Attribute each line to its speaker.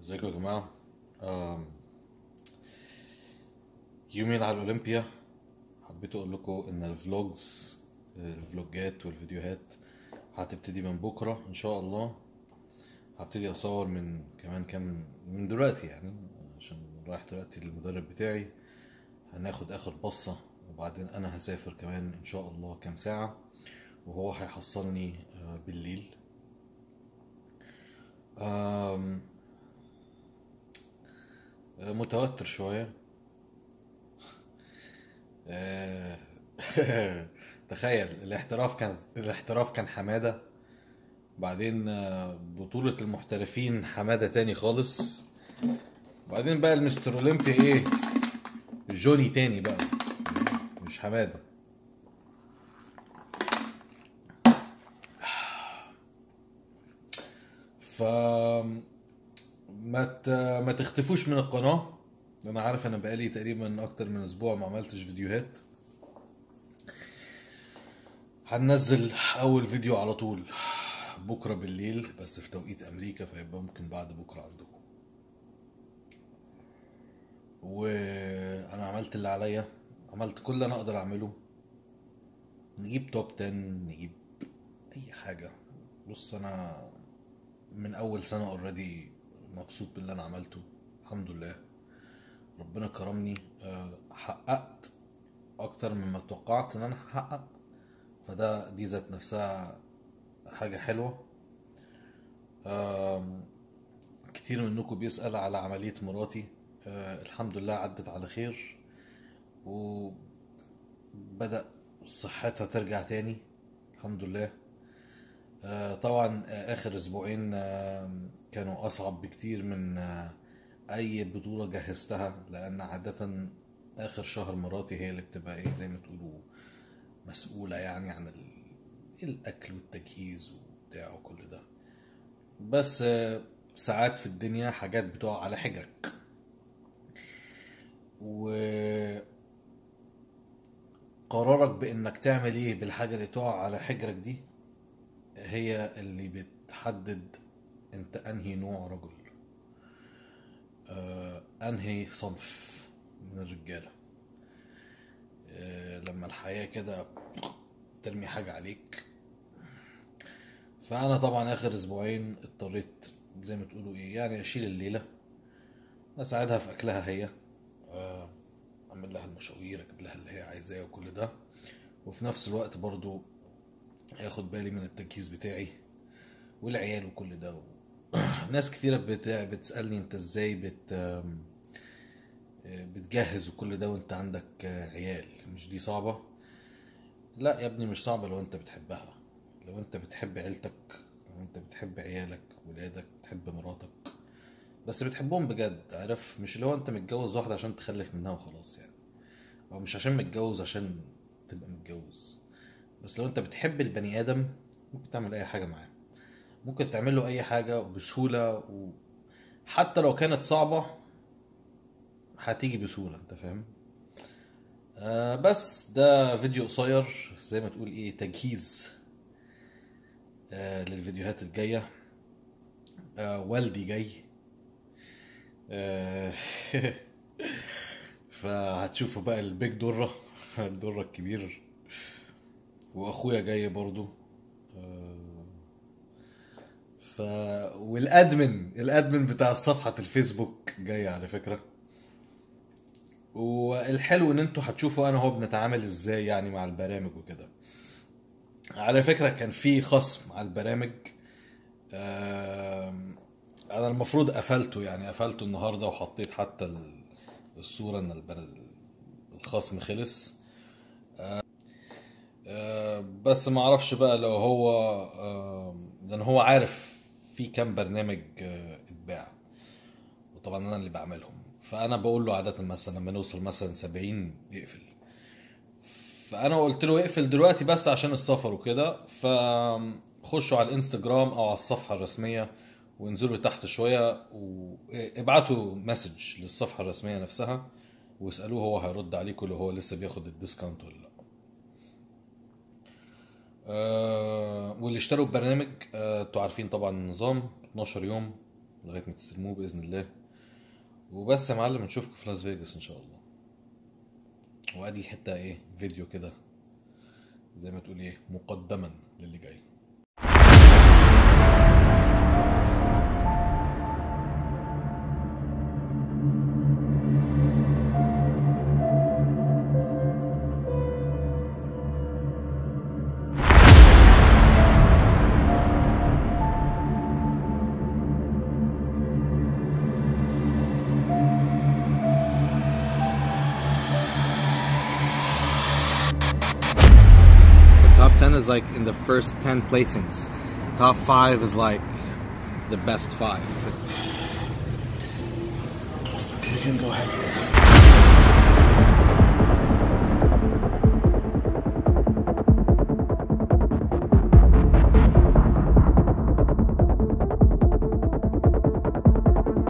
Speaker 1: ازيكم يا جماعة آم، يومين على الأولمبيا حبيت أقول لكم إن الفلوجز الفلوجات والفيديوهات هتبتدي من بكرة إن شاء الله هبتدي أصور من كمان كام من دلوقتي يعني عشان رايح دلوقتي للمدرب بتاعي هناخد آخر بصة وبعدين أنا هسافر كمان إن شاء الله كام ساعة وهو هيحصلني آه، بالليل آم، متوتر شوية آه، تخيل الاحتراف كان الاحتراف كان حمادة بعدين آه، بطولة المحترفين حمادة تاني خالص بعدين بقى المستر اولمبيا ايه جوني تاني بقى مش حمادة ف ما ت... ما تختفوش من القناة انا عارف انا بقالي تقريبا اكتر من اسبوع ما عملتش فيديوهات هننزل اول فيديو على طول بكرة بالليل بس في توقيت امريكا فيبقى ممكن بعد بكرة عندكم وانا عملت اللي عليا عملت كل اللي انا اقدر اعمله نجيب توب 10 نجيب اي حاجة بص انا من اول سنة اوريدي مبسوط باللي انا عملته الحمد لله ربنا كرمني آه، حققت اكتر مما توقعت ان انا هحقق فده دي ذات نفسها حاجة حلوة آم، كتير منكم بيسأل على عملية مراتي آه، الحمد لله عدت على خير وبدأ صحتها ترجع تاني الحمد لله آه، طبعا آه، اخر اسبوعين آه، كانوا اصعب بكتير من آه، اي بطولة جهزتها لان عادة اخر شهر مراتي هي اللي بتبقى ايه زي ما تقولوا مسؤولة يعني عن ال- الاكل والتجهيز وبتاع وكل ده بس آه، ساعات في الدنيا حاجات بتقع على حجرك وقرارك بانك تعمل ايه بالحاجة اللي تقع على حجرك دي هي اللي بتحدد انت انهي نوع رجل آه، انهي صنف من الرجالة آه، لما الحياة كده ترمي حاجة عليك فأنا طبعا آخر أسبوعين اضطريت زي ما تقولوا إيه يعني أشيل الليلة أساعدها في أكلها هي آه، أعمل لها المشاوير أجيب لها اللي هي عايزاه وكل ده وفي نفس الوقت برضو اخد بالي من التجهيز بتاعي والعيال وكل ده ناس كتيرة بت... بتسألني انت ازاي بت... آم، آه، بتجهز وكل ده وانت عندك آه، عيال مش دي صعبة لا يا ابني مش صعبة لو انت بتحبها لو انت بتحب عيلتك لو انت بتحب عيالك ولادك بتحب مراتك بس بتحبهم بجد عارف مش اللي هو انت متجوز واحدة عشان تخلف منها وخلاص يعني او مش عشان متجوز عشان تبقى متجوز بس لو انت بتحب البني ادم ممكن تعمل اي حاجه معاه ممكن تعمل له اي حاجه وبسهوله وحتى لو كانت صعبه هتيجي بسهوله انت فاهم آه بس ده فيديو قصير زي ما تقول ايه تجهيز آه للفيديوهات الجايه آه والدي جاي آه فهتشوفوا بقى البيج دره الدره الكبير واخويا جاي برضو آه، ف والادمن الادمن بتاع صفحة الفيسبوك جاي على فكرة والحلو ان انتوا هتشوفوا انا وهو بنتعامل ازاي يعني مع البرامج وكده على فكرة كان في خصم على البرامج آم، انا المفروض قفلته يعني قفلته النهاردة وحطيت حتى ال- الصورة ان البر- الخصم خلص آه، بس ما اعرفش بقى لو هو آه، لان هو عارف في كام برنامج آه، اتباع وطبعا انا اللي بعملهم فانا بقول له عاده مثلا لما نوصل مثلا 70 يقفل فانا قلت له اقفل دلوقتي بس عشان السفر وكده فخشوا على الانستجرام او على الصفحه الرسميه وانزلوا تحت شويه وابعتوا مسج للصفحه الرسميه نفسها واسالوه هو هيرد عليكم لو هو لسه بياخد الديسكاونت ولا لا آه واللي اشتروا البرنامج آه، انتوا عارفين طبعا النظام 12 يوم لغايه ما تستلموه باذن الله وبس يا معلم نشوفكم في لاس فيجاس ان شاء الله وادي حته ايه فيديو كده زي ما تقول ايه مقدما للي جاي The top 10 is like in the first 10 placings. Top 5 is like the best 5. We can go ahead.